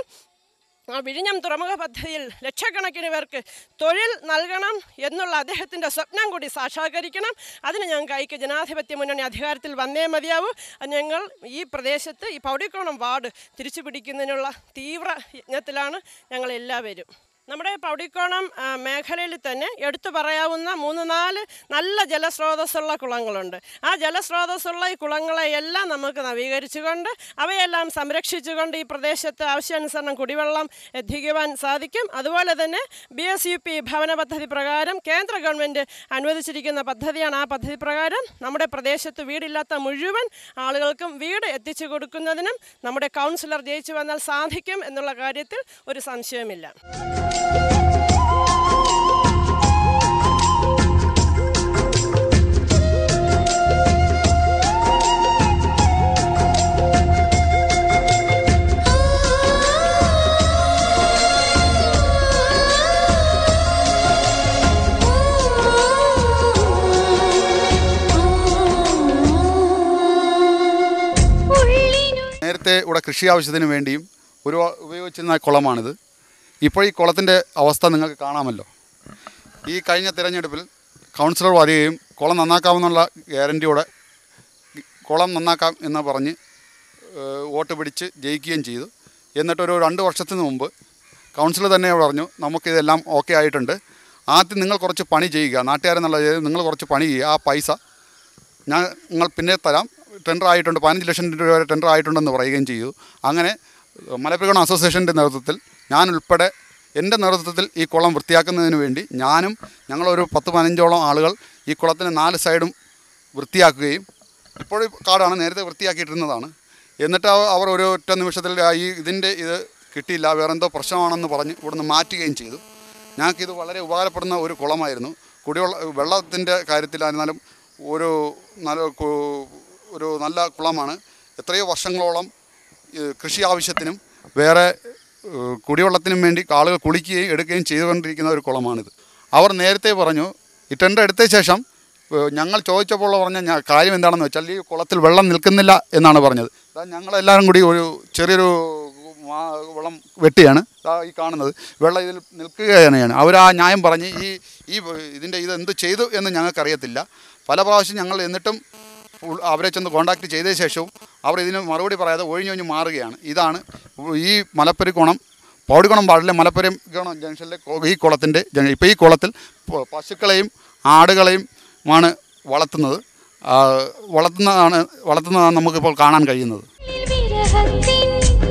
ആ വിഴിഞ്ഞം തുറമുഖ പദ്ധതിയിൽ ലക്ഷക്കണക്കിന് പേർക്ക് തൊഴിൽ നൽകണം എന്നുള്ള അദ്ദേഹത്തിൻ്റെ സ്വപ്നം കൂടി സാക്ഷാത്കരിക്കണം അതിന് ഞങ്ങൾക്ക് ഐക്യ ജനാധിപത്യ മുന്നണി അധികാരത്തിൽ വന്നേ മതിയാവൂ അത് ഞങ്ങൾ ഈ പ്രദേശത്ത് ഈ പൗടിക്കോണം വാർഡ് തിരിച്ചു പിടിക്കുന്നതിനുള്ള തീവ്ര യജ്ഞത്തിലാണ് ഞങ്ങൾ എല്ലാവരും നമ്മുടെ പൗടിക്കോണം ആ, മേഖലയിൽ തന്നെ എടുത്തു പറയാവുന്ന മൂന്ന് നാല് നല്ല ജലസ്രോതസ്സുള്ള കുളങ്ങളുണ്ട് ആ ജലസ്രോതസ്സുള്ള ഈ കുളങ്ങളെയെല്ലാം നമുക്ക് നവീകരിച്ചുകൊണ്ട് അവയെല്ലാം സംരക്ഷിച്ചുകൊണ്ട് ഈ പ്രദേശത്ത് ആവശ്യാനുസരണം കുടിവെള്ളം എത്തിക്കുവാൻ സാധിക്കും അതുപോലെ തന്നെ ബി എസ് യു പി ഭവന പദ്ധതി പ്രകാരം കേന്ദ്ര ഗവൺമെൻറ് അനുവദിച്ചിരിക്കുന്ന പദ്ധതിയാണ് ആ പദ്ധതി പ്രകാരം നമ്മുടെ പ്രദേശത്ത് വീടില്ലാത്ത മുഴുവൻ ആളുകൾക്കും വീട് എത്തിച്ചു കൊടുക്കുന്നതിനും നമ്മുടെ കൗൺസിലർ ജയിച്ചു വന്നാൽ സാധിക്കും എന്നുള്ള കാര്യത്തിൽ ഒരു സംശയമില്ല നേരത്തെ ഇവിടെ കൃഷി ആവശ്യത്തിന് വേണ്ടിയും ഒരു ഉപയോഗിച്ചിരുന്ന കുളമാണിത് ഇപ്പോൾ ഈ കുളത്തിൻ്റെ അവസ്ഥ നിങ്ങൾക്ക് കാണാമല്ലോ ഈ കഴിഞ്ഞ തിരഞ്ഞെടുപ്പിൽ കൗൺസിലർ വരികയും കുളം നന്നാക്കാമെന്നുള്ള ഗ്യാരൻറ്റിയോടെ കുളം നന്നാക്കാം എന്ന് പറഞ്ഞ് ഏഹ്, വോട്ട് പിടിച്ച് ജയിക്കുകയും ചെയ്തു എന്നിട്ടൊരു രണ്ട് വർഷത്തിന് മുമ്പ് കൗൺസിലർ തന്നെ പറഞ്ഞു നമുക്കിതെല്ലാം ഓക്കെ ആയിട്ടുണ്ട് ആദ്യം നിങ്ങൾ കുറച്ച് പണി ചെയ്യുക നാട്ടുകാരെന്നുള്ള രീതിയിൽ നിങ്ങൾ കുറച്ച് പണി ചെയ്യുക ആ പൈസ ഞാൻ നിങ്ങൾ പിന്നെ തരാം ടെൻഡർ ആയിട്ടുണ്ട് പതിനഞ്ച് ലക്ഷം രൂപ വരെ ടെൻഡർ ആയിട്ടുണ്ടെന്ന് പറയുകയും ചെയ്തു അങ്ങനെ മലപ്പുറം അസോസിയേഷൻ്റെ നേതൃത്വത്തിൽ ഞാൻ ഉൾപ്പെടെ എൻ്റെ നേതൃത്വത്തിൽ ഈ കുളം വൃത്തിയാക്കുന്നതിന് വേണ്ടി ഞാനും ഞങ്ങളൊരു പത്ത് പതിനഞ്ചോളം ആളുകൾ ഈ കുളത്തിന് നാല് സൈഡും വൃത്തിയാക്കുകയും ഇപ്പോഴും കാടാണ് നേരത്തെ വൃത്തിയാക്കിയിട്ടിരുന്നതാണ് എന്നിട്ട് അവ- അവർ ഒരു ഒറ്റ നിമിഷത്തിൽ ആ ഈ ഇതിൻ്റെ ഇത് കിട്ടിയില്ല വേറെന്തോ പ്രശ്നമാണെന്ന് പറഞ്ഞ് ഇവിടുന്ന് മാറ്റുകയും ചെയ്തു ഞങ്ങൾക്കിത് വളരെ ഉപകാരപ്പെടുന്ന ഒരു കുളമായിരുന്നു കുടിവെള്ള വെള്ളത്തിൻ്റെ കാര്യത്തിലായിരുന്നാലും ഒരു നല്ല കു- ഒരു നല്ല കുളമാണ് എത്രയോ വർഷങ്ങളോളം ഏഹ്, കൃഷി ആവശ്യത്തിനും വേറെ ഏഹ്, കുടിവെള്ളത്തിനും വേണ്ടി ആളുകൾ കുളിക്കുകയും എടുക്കുകയും ചെയ്തുകൊണ്ടിരിക്കുന്ന ഒരു കുളമാണിത് അവർ നേരത്തെ പറഞ്ഞു ഈ ടെൻഡർ എടുത്ത ശേഷം ഏഹ്, ഞങ്ങൾ ചോദിച്ചപ്പോൾ പറഞ്ഞ ഞ- കാര്യം എന്താണെന്ന് വെച്ചാൽ ഈ കുളത്തിൽ വെള്ളം നിൽക്കുന്നില്ല എന്നാണ് പറഞ്ഞത് അതാ ഞങ്ങളെല്ലാവരും കൂടി ഒരു ചെറിയൊരു വെള്ളം വെട്ടിയാണ് ദാ ഈ കാണുന്നത് വെള്ളം ഇതിൽ നിൽക്കുകയാണ് അവർ ആ ന്യായം പറഞ്ഞ് ഈ ഈ ഇതിൻ്റെ ഇത് എന്ത് ചെയ്തു എന്ന് ഞങ്ങൾക്കറിയത്തില്ല പല പ്രാവശ്യം ഞങ്ങൾ എന്നിട്ടും ഉൾ- അവരെ ചെന്ന് കോൺടാക്ട് ചെയ്ത ശേഷവും അവർ ഇതിന് മറുപടി പറയാതെ ഒഴിഞ്ഞൊഴിഞ്ഞ് മാറുകയാണ് ഇതാണ് ഈ മലപ്പരിക്കുണം പൗടിക്കുണം പാടിലെ മലപ്പരിക്കുണം ജംഗ്ഷനിലെ കൊ- ഈ കുളത്തിൻ്റെ ഇപ്പോൾ ഈ കുളത്തിൽ പ- പശുക്കളെയും ആടുകളെയും ആണ് വളർത്തുന്നത് ആ, വളർത്തുന്നതാണ് വളർത്തുന്നതാണ് നമുക്കിപ്പോൾ കാണാൻ കഴിയുന്നത് വിരഹത്തിൻ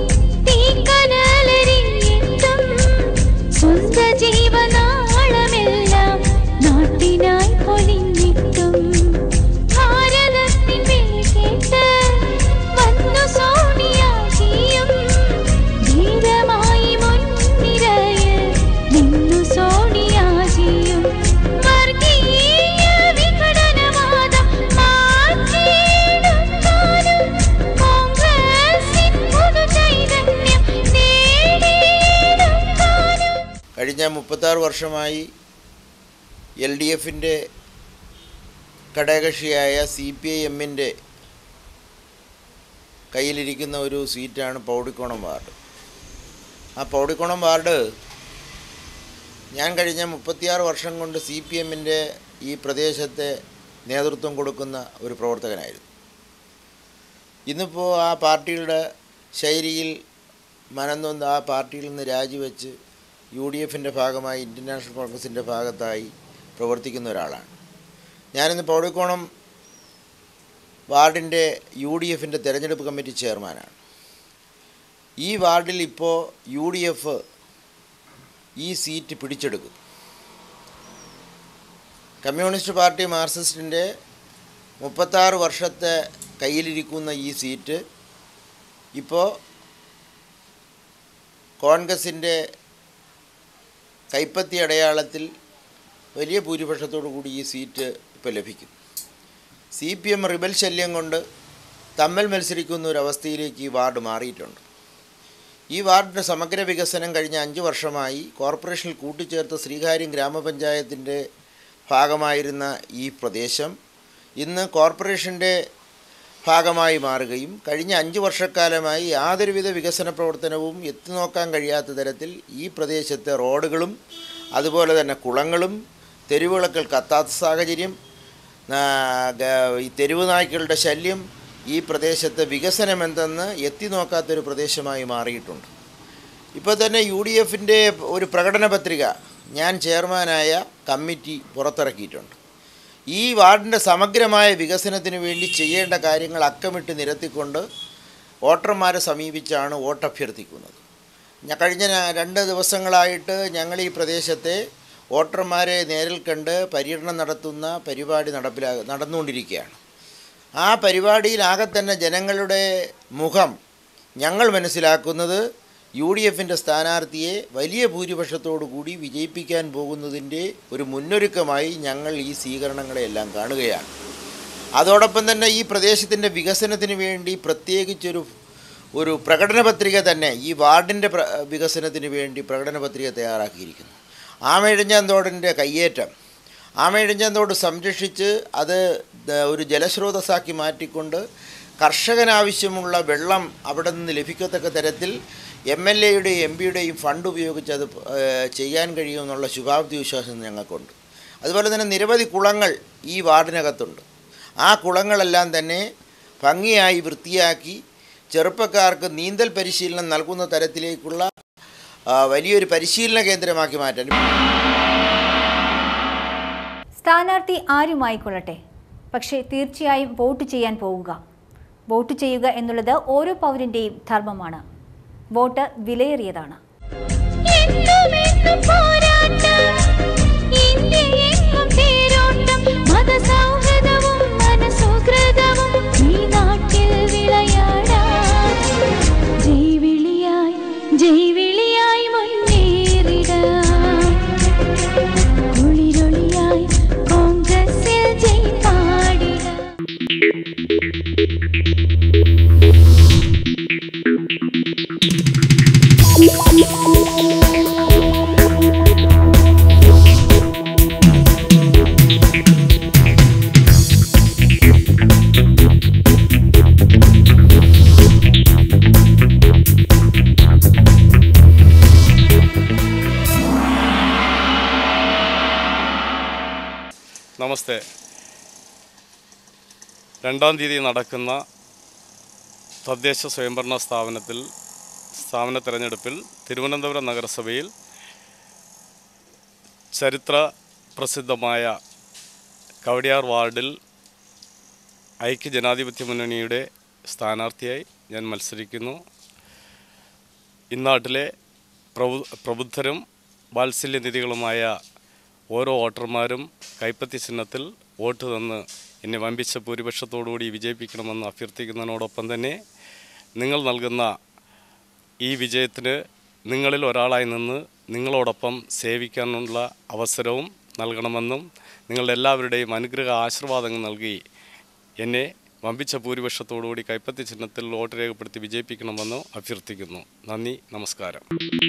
തീക്കനലരിഞ്ഞിട്ടും സ്വന്ത ജീവനാളമെല്ലാം നാട്ടിനായി പൊലിഞ്ഞിട്ടും ഭാരതത്തിൻ വിളി കേട്ട് വന്നു സോണിയാജിയും ധീരമായി മുൻനിരയിൽ നിന്നു സോണിയാജിയും വർഗീയ വിഘടനവാദം മാറ്റിയെടുക്കാനും കോൺഗ്രസിൻ പുതുചൈതന്യം നേടിയെടുക്കാനും കഴിഞ്ഞ മുപ്പത്താറ് വർഷമായി എൽ ഡി എഫിൻ്റെ ഘടകകക്ഷിയായ സി പി ഐ എമ്മിൻ്റെ കയ്യിലിരിക്കുന്ന ഒരു സീറ്റാണ് പൗടിക്കോണം വാർഡ് ആ പൗടിക്കോണം വാർഡ് ഞാൻ കഴിഞ്ഞ മുപ്പത്തിയാറ് വർഷം കൊണ്ട് സി പി എമ്മിൻ്റെ ഈ പ്രദേശത്തെ നേതൃത്വം കൊടുക്കുന്ന ഒരു പ്രവർത്തകനായിരുന്നു ഇന്നിപ്പോൾ ആ പാർട്ടിയുടെ ശൈലിയിൽ മനംനൊന്ന് ആ പാർട്ടിയിൽ നിന്ന് രാജിവെച്ച് യു ഡി എഫിൻ്റെ ഭാഗമായി ഇന്ത്യൻ നാഷണൽ കോൺഗ്രസിൻ്റെ ഭാഗത്തായി പ്രവർത്തിക്കുന്ന ഒരാളാണ് ഞാനിന്ന് പൗടിക്കോണം വാർഡിൻ്റെ യു ഡി എഫിൻ്റെ തെരഞ്ഞെടുപ്പ് കമ്മിറ്റി ചെയർമാനാണ് ഈ വാർഡിൽ ഇപ്പോൾ യു ഡി എഫ് ഈ സീറ്റ് പിടിച്ചെടുക്കും കമ്മ്യൂണിസ്റ്റ് പാർട്ടി മാർക്സിസ്റ്റിൻ്റെ മുപ്പത്താറ് വർഷത്തെ കയ്യിലിരിക്കുന്ന ഈ സീറ്റ് ഇപ്പോൾ കോൺഗ്രസിൻ്റെ കൈപ്പത്തി അടയാളത്തിൽ വലിയ ഭൂരിപക്ഷത്തോടു കൂടി ഈ സീറ്റ് ഇപ്പോൾ ലഭിക്കും സി പി എം റിബൽ ശല്യം കൊണ്ട് തമ്മിൽ മത്സരിക്കുന്ന ഒരു അവസ്ഥയിലേക്ക് ഈ വാർഡ് മാറിയിട്ടുണ്ട് ഈ വാർഡിൻ്റെ സമഗ്ര വികസനം കഴിഞ്ഞ അഞ്ച് വർഷമായി കോർപ്പറേഷനിൽ കൂട്ടിച്ചേർത്ത ശ്രീകാര്യം ഗ്രാമപഞ്ചായത്തിൻ്റെ ഭാഗമായിരുന്ന ഈ പ്രദേശം ഇന്ന് കോർപ്പറേഷൻ്റെ ഭാഗമായി മാറുകയും കഴിഞ്ഞ അഞ്ച് വർഷക്കാലമായി യാതൊരുവിധ വികസന പ്രവർത്തനവും എത്തിനോക്കാൻ കഴിയാത്ത തരത്തിൽ ഈ പ്രദേശത്തെ റോഡുകളും അതുപോലെ തന്നെ കുളങ്ങളും തെരുവിളക്കൽ കത്താത്ത സാഹചര്യം ആ, ഗ- ഈ തെരുവ് നായ്ക്കളുടെ ശല്യം ഈ പ്രദേശത്തെ വികസനം എന്തെന്ന് എത്തി നോക്കാത്തൊരു പ്രദേശമായി മാറിയിട്ടുണ്ട് ഇപ്പോൾ തന്നെ യു ഡി എഫിൻ്റെ ഒരു പ്രകടന പത്രിക ഞാൻ ചെയർമാനായ കമ്മിറ്റി പുറത്തിറക്കിയിട്ടുണ്ട് ഈ വാർഡിൻ്റെ സമഗ്രമായ വികസനത്തിന് വേണ്ടി ചെയ്യേണ്ട കാര്യങ്ങൾ അക്കമിട്ട് നിരത്തിക്കൊണ്ട് വോട്ടർമാരെ സമീപിച്ചാണ് വോട്ട് അഭ്യർത്ഥിക്കുന്നത് ഞാൻ കഴിഞ്ഞ ര- രണ്ട് ദിവസങ്ങളായിട്ട് ഞങ്ങൾ ഈ പ്രദേശത്തെ വോട്ടർമാരെ നേരിൽ കണ്ട് പര്യടനം നടത്തുന്ന പരിപാടി നടപ്പിലാ നടന്നുകൊണ്ടിരിക്കുകയാണ് ആ പരിപാടിയിലാകെ തന്നെ ജനങ്ങളുടെ മുഖം ഞങ്ങൾ മനസ്സിലാക്കുന്നത് യു ഡി എഫിൻ്റെ സ്ഥാനാർത്ഥിയെ വലിയ ഭൂരിപക്ഷത്തോടു കൂടി വിജയിപ്പിക്കാൻ പോകുന്നതിൻ്റെ ഒരു മുന്നൊരുക്കമായി ഞങ്ങൾ ഈ സ്വീകരണങ്ങളെല്ലാം കാണുകയാണ് അതോടൊപ്പം തന്നെ ഈ പ്രദേശത്തിൻ്റെ വികസനത്തിന് വേണ്ടി പ്രത്യേകിച്ചൊരു ഒരു പ്രകടന പത്രിക തന്നെ ഈ വാർഡിൻ്റെ പ്ര വികസനത്തിന് വേണ്ടി പ്രകടന പത്രിക തയ്യാറാക്കിയിരിക്കുന്നു ആമയിഴഞ്ചാന്തോടിൻ്റെ കയ്യേറ്റം ആമയിഴഞ്ചാന്തോട് സംരക്ഷിച്ച് അത് ദ- ഒരു ജലസ്രോതസ്സാക്കി മാറ്റിക്കൊണ്ട് കർഷകനാവശ്യമുള്ള വെള്ളം അവിടെ നിന്ന് ലഭിക്കത്തക്ക തരത്തിൽ എം എൽ എയുടെയും എം പിയുടെയും ഫണ്ട് ഉപയോഗിച്ച് അത് ഏഹ്, ചെയ്യാൻ കഴിയുമെന്നുള്ള ശുഭാപ്തി വിശ്വാസം ഞങ്ങൾക്കുണ്ട് അതുപോലെ തന്നെ നിരവധി കുളങ്ങൾ ഈ വാർഡിനകത്തുണ്ട് ആ കുളങ്ങളെല്ലാം തന്നെ ഭംഗിയായി വൃത്തിയാക്കി ചെറുപ്പക്കാർക്ക് നീന്തൽ പരിശീലനം നൽകുന്ന തരത്തിലേക്കുള്ള ആ, വലിയൊരു പരിശീലന കേന്ദ്രമാക്കി മാറ്റാൻ സ്ഥാനാർത്ഥി ആരുമായിക്കൊള്ളട്ടെ പക്ഷേ തീർച്ചയായും വോട്ട് ചെയ്യാൻ പോവുക വോട്ട് ചെയ്യുക എന്നുള്ളത് ഓരോ പൗരൻ്റെയും ധർമ്മമാണ് വോട്ട് വിലയേറിയതാണ് എന്നുമെന്നും പോരാട്ടം ഇന്ത്യയെങ്ങും തേരോട്ടം മതസൗഹൃദവും മനസുഹൃദവും ഈ നാട്ടിൽ വിളയാടാം ജൈവിളിയായി ജൈവിളിയായി മുന്നേറിടാം കുളിരൊളിയായി കോൺഗ്രസിൽ ജയ് പാടിടാം Thank you. നമസ്തേ രണ്ടാം തീയതി നടക്കുന്ന തദ്ദേശ സ്വയംഭരണ സ്ഥാപനത്തിൽ സ്ഥാപന തെരഞ്ഞെടുപ്പിൽ തിരുവനന്തപുരം നഗരസഭയിൽ ചരിത്ര പ്രസിദ്ധമായ കവടിയാർ വാർഡിൽ ഐക്യ ജനാധിപത്യ മുന്നണിയുടെ സ്ഥാനാർത്ഥിയായി ഞാൻ മത്സരിക്കുന്നു ഇന്നാട്ടിലെ പ്രബു പ്രബുദ്ധരും വാത്സല്യനിധികളുമായ ഓരോ വോട്ടർമാരും കൈപ്പത്തി ചിഹ്നത്തിൽ വോട്ട് തന്ന് എന്നെ വമ്പിച്ച ഭൂരിപക്ഷത്തോടുകൂടി വിജയിപ്പിക്കണമെന്ന് അഭ്യർത്ഥിക്കുന്നതിനോടൊപ്പം തന്നെ നിങ്ങൾ നൽകുന്ന ഈ വിജയത്തിന് നിങ്ങളിൽ ഒരാളായി നിന്ന് നിങ്ങളോടൊപ്പം സേവിക്കാനുള്ള അവസരവും നൽകണമെന്നും നിങ്ങളുടെ എല്ലാവരുടെയും അനുഗ്രഹ ആശീർവാദങ്ങൾ നൽകി എന്നെ വമ്പിച്ച ഭൂരിപക്ഷത്തോടുകൂടി കൈപ്പത്തി ചിഹ്നത്തിൽ വോട്ട് രേഖപ്പെടുത്തി വിജയിപ്പിക്കണമെന്ന് അഭ്യർത്ഥിക്കുന്നു നന്ദി നമസ്കാരം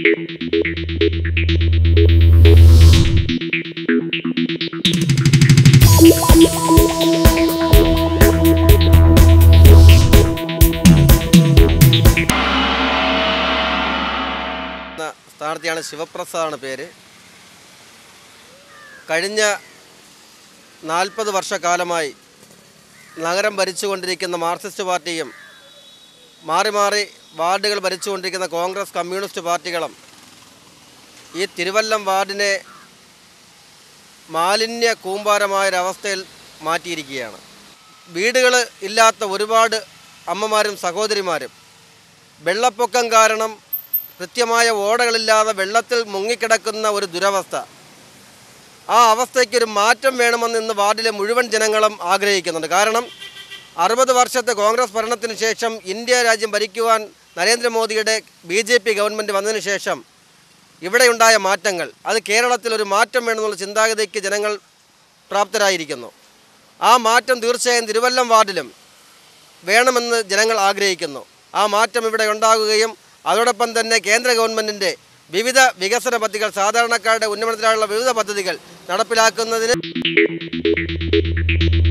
എന്ന സ്ഥാനാർത്ഥിയാണ് ശിവപ്രസാദാണ് പേര് കഴിഞ്ഞ നാൽപ്പത് വർഷക്കാലമായി നഗരം ഭരിച്ചുകൊണ്ടിരിക്കുന്ന മാർക്സിസ്റ്റ് പാർട്ടിയും മാറി മാറി വാർഡുകൾ ഭരിച്ചുകൊണ്ടിരിക്കുന്ന കോൺഗ്രസ് കമ്മ്യൂണിസ്റ്റ് പാർട്ടികളും ഈ തിരുവല്ലം വാർഡിനെ മാലിന്യ കൂമ്പാരമായൊരവസ്ഥയിൽ മാറ്റിയിരിക്കുകയാണ് വീടുകൾ ഇല്ലാത്ത ഒരുപാട് അമ്മമാരും സഹോദരിമാരും വെള്ളപ്പൊക്കം കാരണം കൃത്യമായ ഓടകളില്ലാതെ വെള്ളത്തിൽ മുങ്ങിക്കിടക്കുന്ന ഒരു ദുരവസ്ഥ ആ അവസ്ഥയ്ക്ക് ഒരു മാറ്റം വേണമെന്ന് ഇന്ന് വാർഡിലെ മുഴുവൻ ജനങ്ങളും ആഗ്രഹിക്കുന്നുണ്ട് കാരണം അറുപത് വർഷത്തെ കോൺഗ്രസ് ഭരണത്തിന് ശേഷം ഇന്ത്യ രാജ്യം ഭരിക്കുവാൻ നരേന്ദ്രമോദിയുടെ ബി ജെ പി ഗവൺമെൻറ് വന്നതിന് ശേഷം ഇവിടെയുണ്ടായ മാറ്റങ്ങൾ അത് കേരളത്തിൽ ഒരു മാറ്റം വേണമെന്നുള്ള ചിന്താഗതിക്ക് ജനങ്ങൾ പ്രാപ്തരായിരിക്കുന്നു ആ മാറ്റം തീർച്ചയായും തിരുവല്ലം വാർഡിലും വേണമെന്ന് ജനങ്ങൾ ആഗ്രഹിക്കുന്നു ആ മാറ്റം ഇവിടെ ഉണ്ടാകുകയും അതോടൊപ്പം തന്നെ കേന്ദ്ര ഗവൺമെൻറ്റിൻ്റെ വിവിധ വികസന പദ്ധതികൾ സാധാരണക്കാരുടെ ഉന്നമനത്തിനായുള്ള വിവിധ പദ്ധതികൾ നടപ്പിലാക്കുന്നതിന്